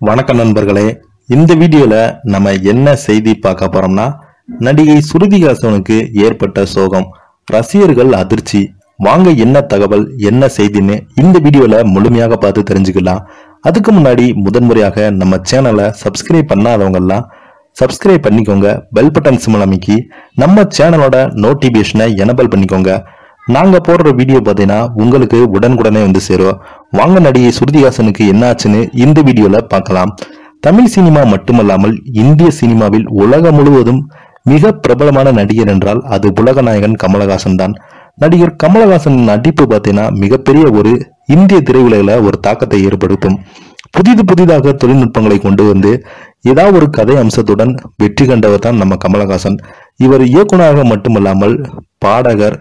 வணக்கம் நண்பர்களே இந்த வீடியோல நம்ம என்ன செய்தி பார்க்க போறோம்னா நடிகை சுருதிகாசனுக்கு ஏற்பட்ட சோகம் ரசிகர்கள் அதிர்ச்சி வாங்க என்ன தகவல் என்ன செய்தின்னு இந்த வீடியோல முழுமையாக பார்த்து தெரிஞ்சுக்கலாம் அதுக்கு முன்னாடி முதன்முறையாக நம்ம சேனலை சப்ஸ்கிரைப் பண்ணாதவங்க எல்லாம் சப்ஸ்கிரைப் பண்ணிக்கோங்க பெல் பட்டன் சிம்மல் அமைக்கி நம்ம சேனலோட நோட்டிபிகேஷனை எனபிள் பண்ணிக்கோங்க நாங்க போடுற வீடியோ பார்த்தீங்கன்னா உங்களுக்கு உடனுக்குடனே வந்து சேரும் வாங்க நடிகை சுருதிஹாசனுக்கு என்னாச்சுன்னு இந்த வீடியோல பார்க்கலாம் தமிழ் சினிமா மட்டுமல்லாமல் இந்திய சினிமாவில் உலகம் முழுவதும் மிக பிரபலமான நடிகர் என்றால் அது உலகநாயகன் கமலஹாசன் தான் நடிகர் கமலஹாசன் நடிப்பு பார்த்தீங்கன்னா மிகப்பெரிய ஒரு இந்திய திரையுலகில் ஒரு தாக்கத்தை ஏற்படுத்தும் புதிது புதிதாக தொழில்நுட்பங்களை கொண்டு வந்து ஏதாவது ஒரு கதை அம்சத்துடன் வெற்றி கண்டவர் தான் நம்ம கமலஹாசன் இவர் இயக்குனராக மட்டுமல்லாமல் பாடகர்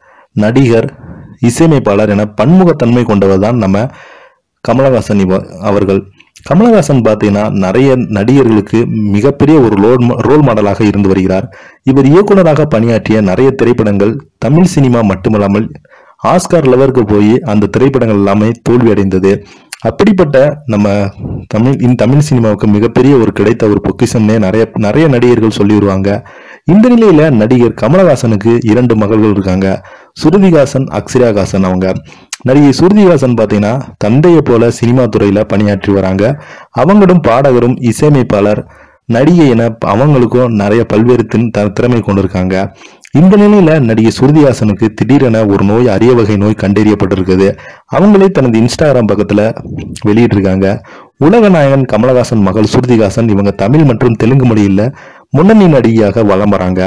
நடிகர் இசையமைப்பாளர் என பன்முகத்தன்மை கொண்டவர் தான் நம்ம கமலஹாசன் இவ அவர்கள் கமலஹாசன் பார்த்தீங்கன்னா நிறைய நடிகர்களுக்கு மிகப்பெரிய ஒரு ரோல் ரோல் மாடலாக இருந்து வருகிறார் இவர் இயக்குனராக பணியாற்றிய நிறைய திரைப்படங்கள் தமிழ் சினிமா மட்டுமல்லாமல் ஆஸ்கார் லெவலுக்கு போய் அந்த திரைப்படங்கள் எல்லாமே தோல்வி அடைந்தது அப்படிப்பட்ட நம்ம தமிழ் இந்த தமிழ் சினிமாவுக்கு மிகப்பெரிய ஒரு கிடைத்த ஒரு பொக்கிஷம்னே நிறைய நிறைய நடிகர்கள் சொல்லி வருவாங்க இந்த நிலையில நடிகர் கமலஹாசனுக்கு இரண்டு மகள்கள் இருக்காங்க சுருதிகாசன் அக்ஷராகாசன் அவங்க நடிகை சுருதிகாசன் பார்த்தீங்கன்னா தந்தையை போல சினிமா துறையில பணியாற்றி வராங்க அவங்களும் பாடகரும் இசையமைப்பாளர் நடிகை என அவங்களுக்கும் நிறைய பல்வேறு தின்- த- திறமை கொண்டிருக்காங்க இந்த நிலையில நடிகை சுருதிஹாசனுக்கு திடீரென ஒரு நோய் அரிய வகை நோய் கண்டறியப்பட்டிருக்குது அவங்களே தனது இன்ஸ்டாகிராம் பக்கத்துல வெளியிட்டிருக்காங்க உலக நாயகன் கமலஹாசன் மகள் சுருதிஹாசன் இவங்க தமிழ் மற்றும் தெலுங்கு மொழியில முன்னணி நடிகையாக வலம் வராங்க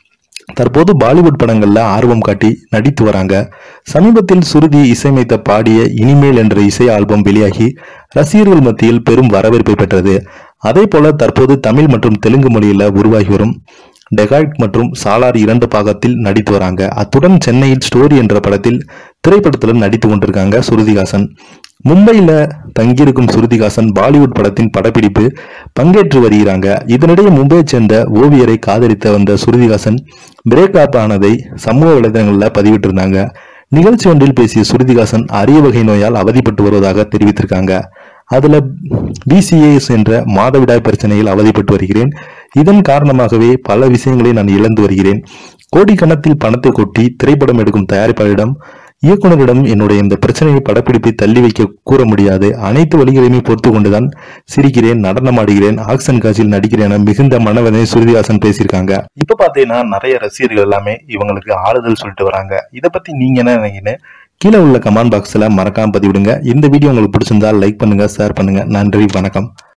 தற்போது பாலிவுட் படங்கள்ல ஆர்வம் காட்டி நடித்து வராங்க சமீபத்தில் சுருதி இசையமைத்த பாடிய இனிமேல் என்ற இசை ஆல்பம் வெளியாகி ரசிகர்கள் மத்தியில் பெரும் வரவேற்பை பெற்றது அதே போல தற்போது தமிழ் மற்றும் தெலுங்கு மொழியில உருவாகி வரும் டெகாய்ட் மற்றும் சாலார் இரண்டு பாகத்தில் நடித்து வராங்க அத்துடன் சென்னையில் ஸ்டோரி என்ற படத்தில் திரைப்படத்தில் நடித்து கொண்டிருக்காங்க சுருதிஹாசன் மும்பையில தங்கியிருக்கும் சுருதிஹாசன் பாலிவுட் படத்தின் படப்பிடிப்பு பங்கேற்று வருகிறாங்க இதனிடையே மும்பையைச் சேர்ந்த ஓவியரை காதலித்த வந்த சுருதிஹாசன் பிரேக் அப் ஆனதை சமூக வலைதளங்களில் பதிவிட்டிருந்தாங்க நிகழ்ச்சி ஒன்றில் பேசிய சுருதிஹாசன் அரிய வகை நோயால் அவதிப்பட்டு வருவதாக தெரிவித்திருக்காங்க அதுல பிசிஏஎஸ் என்ற மாதவிடாய் பிரச்சனையில் அவதிப்பட்டு வருகிறேன் இதன் காரணமாகவே பல விஷயங்களை நான் இழந்து வருகிறேன் கோடிக்கணக்கில் பணத்தை கொட்டி திரைப்படம் எடுக்கும் தயாரிப்பாளரிடம் இயக்குனரிடம் என்னுடைய இந்த பிரச்சனையை படப்பிடிப்பை தள்ளி வைக்க கூற முடியாது அனைத்து வழிகளையுமே பொறுத்து கொண்டுதான் சிரிக்கிறேன் நடனமாடுகிறேன் ஆக்ஷன் காட்சியில் நடிக்கிறேன் என மிகுந்த மனவனை சுருதிஹாசன் பேசியிருக்காங்க இப்ப பாத்தீங்கன்னா நிறைய ரசிகர்கள் எல்லாமே இவங்களுக்கு ஆறுதல் சொல்லிட்டு வராங்க இதை பத்தி நீங்க என்ன நினைக்கிறீங்க கீழே உள்ள கமெண்ட் பாக்ஸ்ல மறக்காம பதிவிடுங்க இந்த வீடியோ உங்களுக்கு பிடிச்சிருந்தா லைக் பண்ணுங்க ஷேர் பண்ணுங்க நன்றி வணக்கம்